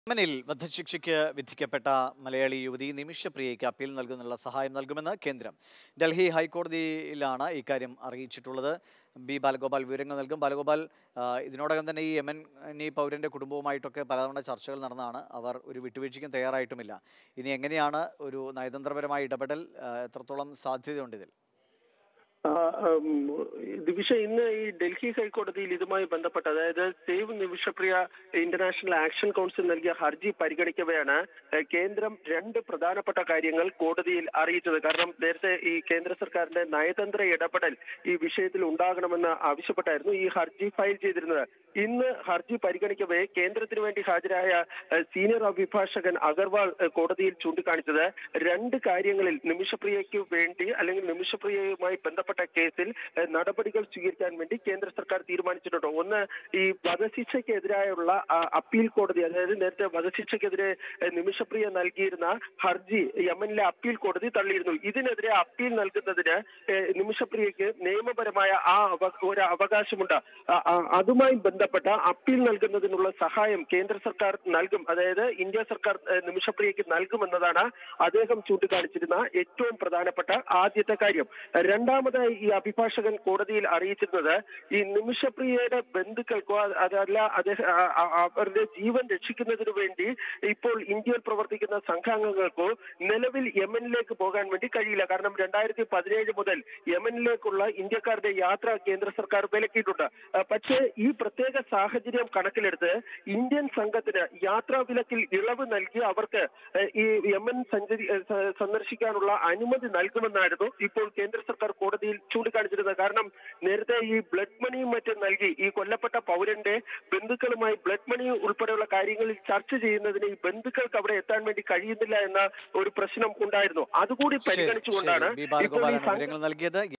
യമനിൽ വധശിക്ഷയ്ക്ക് വിധിക്കപ്പെട്ട മലയാളി യുവതി നിമിഷപ്രിയയ്ക്ക് അപ്പീൽ നൽകുന്നതിനുള്ള സഹായം നൽകുമെന്ന് കേന്ദ്രം ഡൽഹി ഹൈക്കോടതിയിലാണ് ഇക്കാര്യം അറിയിച്ചിട്ടുള്ളത് ബി ബാലഗോപാൽ വിവരങ്ങൾ നൽകും ബാലഗോപാൽ ആ, ഇതിനോടകം തന്നെ ഈ യമൻ ഈ പൗരന്റെ കുടുംബവുമായിട്ടൊക്കെ പലതവണ ചർച്ചകൾ നടന്നതാണ് അവർ ഒരു വിട്ടുവീഴ്ചയ്ക്കും തയ്യാറായിട്ടുമില്ല ഇനി എങ്ങനെയാണ് ഒരു നയതന്ത്രപരമായ ഇടപെടൽ ആ, എത്രത്തോളം സാധ്യതയുണ്ട് ഇതിൽ ആ, ഉം, ദിവിഷ ഇന്ന് ഈ ഡൽഹി ഹൈക്കോടതിയിൽ ഇതുമായി ബന്ധപ്പെട്ട് അതായത് save Nimishapriya international action council നൽകിയ ഹർജി പരിഗണിക്കവെയാണ് ഏഹ്, കേന്ദ്രം രണ്ട് പ്രധാനപ്പെട്ട കാര്യങ്ങൾ കോടതിയിൽ അറിയിച്ചത് കാരണം നേരത്തെ ഈ കേന്ദ്ര സർക്കാരിന്റെ നയതന്ത്ര ഇടപെടൽ ഈ വിഷയത്തിൽ ഉണ്ടാകണമെന്ന് ആവശ്യപ്പെട്ടായിരുന്നു ഈ ഹർജി ഫയൽ ചെയ്തിരുന്നത് ഇന്ന് ഹർജി പരിഗണിക്കവേ കേന്ദ്രത്തിന് വേണ്ടി ഹാജരായ ഏഹ്, സീനിയർ അഭിഭാഷകൻ അഗർവാൾ ഏഹ്, കോടതിയിൽ ചൂണ്ടിക്കാണിച്ചത് രണ്ട് കാര്യങ്ങളിൽ നിമിഷപ്രിയയ്ക്ക് വേണ്ടി അല്ലെങ്കിൽ നിമിഷപ്രിയയുമായി ബന്ധപ്പെട്ട കേസിൽ ഏഹ്, നടപടികൾ സ്വീകരിക്കാൻ വേണ്ടി കേന്ദ്ര സർക്കാർ തീരുമാനിച്ചിട്ടുണ്ട് ഒന്ന് ഈ വധശിക്ഷയ്ക്കെതിരായുള്ള ആ, അപ്പീൽ കോടതി അതായത് നേരത്തെ വധശിക്ഷയ്ക്കെതിരെ ഏഹ്, നിമിഷപ്രിയ നൽകിയിരുന്ന ഹർജി യമനിലെ അപ്പീൽ കോടതി തള്ളിയിരുന്നു ഇതിനെതിരെ അപ്പീൽ നൽകുന്നതിന് ഏഹ്, നിമിഷപ്രിയയ്ക്ക് നിയമപരമായ ആ അവ- ഒരു അവകാശമുണ്ട് ആ- ആ- അതുമായി ബന്ധപ്പെട്ട അപ്പീൽ നൽകുന്നതിനുള്ള സഹായം കേന്ദ്ര സർക്കാർ നൽകും അതായത് ഇന്ത്യ സർക്കാർ ഏഹ്, നിമിഷപ്രിയയ്ക്ക് നൽകുമെന്നതാണ് അദ്ദേഹം ചൂണ്ടിക്കാണിച്ചിരുന്ന ഏറ്റവും പ്രധാനപ്പെട്ട ആദ്യത്തെ കാര്യം രണ്ടാമതായി ഈ അഭിഭാഷകൻ കോടതിയിൽ അറിയിച്ചിരുന്നത് ഈ നിമിഷപ്രിയയുടെ ബന്ധുക്കൾക്കോ അത് അതല്ല അദ്ദേഹം ആ- ആ- അവരുടെ ജീവൻ രക്ഷിക്കുന്നതിന് വേണ്ടി ഇപ്പോൾ ഇന്ത്യയിൽ പ്രവർത്തിക്കുന്ന സംഘാംഗങ്ങൾക്കോ നിലവിൽ യമനിലേക്ക് പോകാൻ വേണ്ടി കഴിയില്ല കാരണം രണ്ടായിരത്തി പതിനേഴ് മുതൽ യമനിലേക്കുള്ള ഇന്ത്യക്കാരുടെ യാത്ര കേന്ദ്ര സർക്കാർ വിലക്കിയിട്ടുണ്ട് ആ, പക്ഷേ ഈ പ്രത്യേക സാഹചര്യം കണക്കിലെടുത്ത് ഇന്ത്യൻ സംഘത്തിന് യാത്രാ വിലക്കിൽ ഇളവ് നൽകി അവർക്ക് ഏ, ഈ യമൻ സഞ്ചരി ഏ, സ- സന്ദർശിക്കാനുള്ള അനുമതി നൽകുമെന്നായിരുന്നു ഇപ്പോൾ കേന്ദ്ര സർക്കാർ കോടതിയിൽ ചൂണ്ടിക്കാണിച്ചിരുന്നത് കാരണം നേരത്തെ ഈ ബ്ലഡ് മണിയും മറ്റും നൽകി ഈ കൊല്ലപ്പെട്ട പൗരന്റെ ബന്ധുക്കളുമായി ബ്ലഡ് മണി ഉൾപ്പെടെയുള്ള കാര്യങ്ങളിൽ ചർച്ച ചെയ്യുന്നതിന് ഈ ബന്ധുക്കൾക്ക് അവിടെ എത്താൻ വേണ്ടി കഴിയുന്നില്ല എന്ന ഒരു പ്രശ്നം ഉണ്ടായിരുന്നു അതുകൂടി ശരി, പരിഗണിച്ചുകൊണ്ടാണ് ശരി. ബി ഇപ്പോൾ ഈ ബാലഗോപാലാണ് സംഘ വിവരങ്ങൾ നൽകിയത്